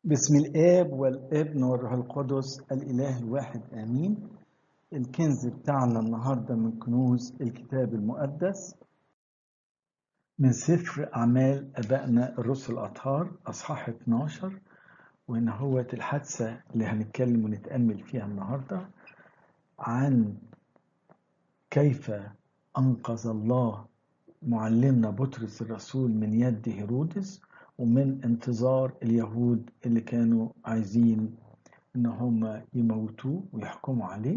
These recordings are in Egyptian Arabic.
بسم الآب والابن والروح القدس الإله الواحد آمين الكنز بتاعنا النهاردة من كنوز الكتاب المقدس من سفر أعمال أبائنا الرسل الأطهار أصحاح 12 وإن هو الحادثة اللي هنتكلم ونتأمل فيها النهاردة عن كيف أنقذ الله معلمنا بطرس الرسول من يد هيرودس ومن انتظار اليهود اللي كانوا عايزين ان هم يموتوه ويحكموا عليه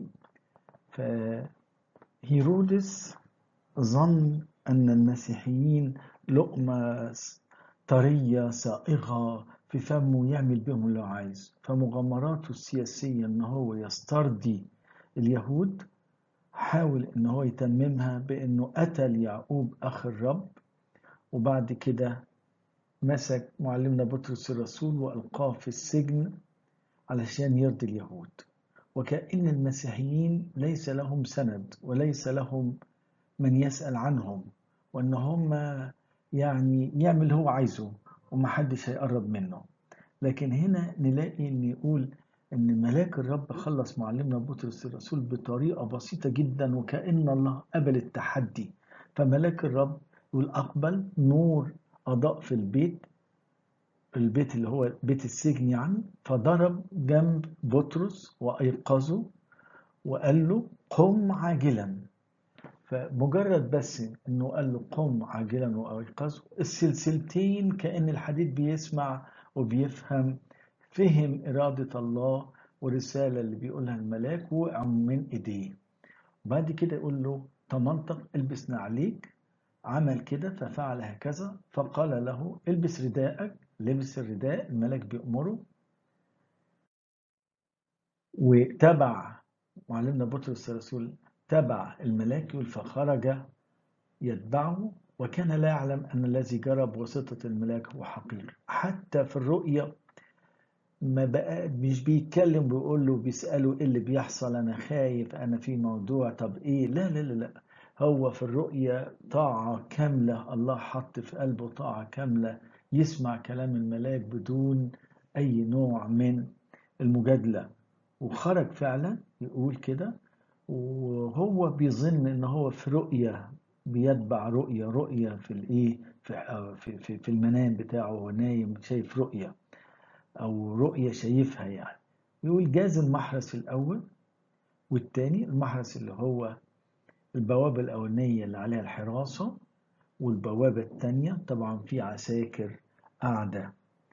فهيرودس ظن ان المسيحيين لقمة طرية سائغة في فمه يعمل بهم اللي عايز فمغامراته السياسية ان هو يسترضي اليهود حاول ان هو يتممها بانه قتل يعقوب اخ الرب وبعد كده مسك معلمنا بطرس الرسول وألقاه في السجن علشان يرضي اليهود وكأن المسيحيين ليس لهم سند وليس لهم من يسأل عنهم وأن هم يعني يعمل اللي هو عايزه ومحدش هيقرب منه لكن هنا نلاقي أن يقول أن ملاك الرب خلص معلمنا بطرس الرسول بطريقة بسيطة جدا وكأن الله قبل التحدي فملاك الرب يقول أقبل نور أضاء في البيت البيت اللي هو بيت السجن يعني فضرب جنب بطرس وأيقظه وقال له قم عاجلا فمجرد بس انه قال له قم عاجلا وايقظه السلسلتين كان الحديد بيسمع وبيفهم فهم اراده الله والرساله اللي بيقولها الملاك وقعوا من ايديه وبعد كده يقول له تمنطق البس نعليك عمل كده ففعل هكذا فقال له البس رداءك لبس الرداء الملك بيأمره وتبع معلمنا بطرس الرسول تبع الملاك فخرج يتبعه وكان لا يعلم أن الذي جرى بواسطة الملاك هو حقيقي حتى في الرؤية ما بقى مش بيتكلم ويقول له بيسأله ايه اللي بيحصل انا خايف انا في موضوع طب ايه لا لا لا لا هو في الرؤية طاعة كاملة الله حط في قلبه طاعة كاملة يسمع كلام الملاك بدون أي نوع من المجادلة وخرج فعلا يقول كده وهو بيظن ان هو في رؤية بيتبع رؤية رؤية في الايه في, في, في المنام بتاعه هو نايم شايف رؤية او رؤية شايفها يعني يقول جاز المحرس الأول والتاني المحرس اللي هو البوابة الأولانية اللي عليها الحراسة والبوابة التانية طبعا في عساكر قاعدة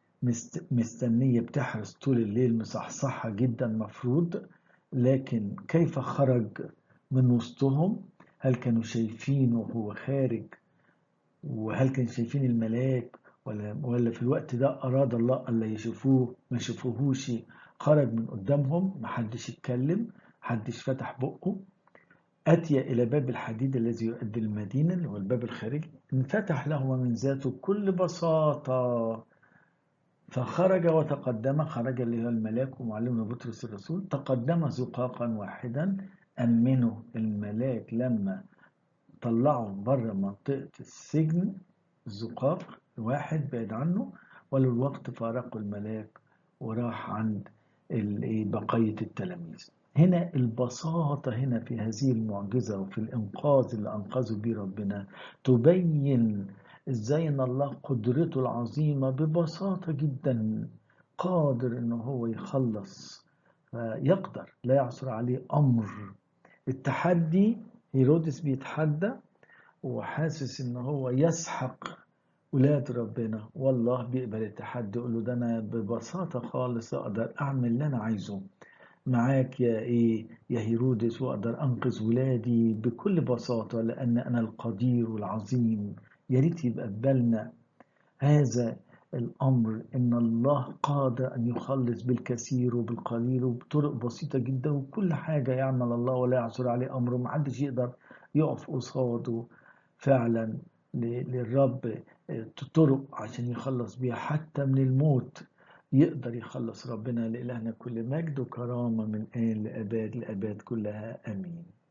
مستنية بتحرس طول الليل مصحصحة جدا مفروض لكن كيف خرج من وسطهم هل كانوا شايفينه وهو خارج وهل كانوا شايفين الملاك ولا, ولا في الوقت ده أراد الله ألا يشوفوه ما شافوهوش خرج من قدامهم محدش اتكلم محدش فتح بقه أتي إلى باب الحديد الذي يؤدي المدينة اللي هو الباب الخارجي انفتح له من ذاته بكل بساطة فخرج وتقدم خرج اللي هو الملاك ومعلمنا بطرس الرسول تقدم زقاقا واحدا أمنه الملاك لما طلعوا بره منطقة السجن الزقاق واحد بعد عنه وللوقت فارقوا الملاك وراح عند بقية التلاميذ هنا البساطة هنا في هذه المعجزة وفي الإنقاذ اللي أنقذه بيه ربنا تبين إزاي إن الله قدرته العظيمة ببساطة جدا قادر إن هو يخلص يقدر لا يعثر عليه أمر التحدي هيرودس بيتحدى وحاسس إن هو يسحق ولاد ربنا والله بيقبل التحدي يقول له ده أنا ببساطة خالص أقدر أعمل اللي أنا عايزه معاك يا ايه يا هيرودس واقدر انقذ ولادي بكل بساطه لان انا القدير والعظيم يا ريت يبقى في بالنا هذا الامر ان الله قادر ان يخلص بالكثير وبالقليل وبطرق بسيطه جدا وكل حاجه يعمل الله ولا يعثر عليه امره محدش يقدر يقف قصاده فعلا للرب طرق عشان يخلص بيها حتى من الموت يقدر يخلص ربنا لإلهنا كل مجد وكرامة من آن لأباد لأباد كلها آمين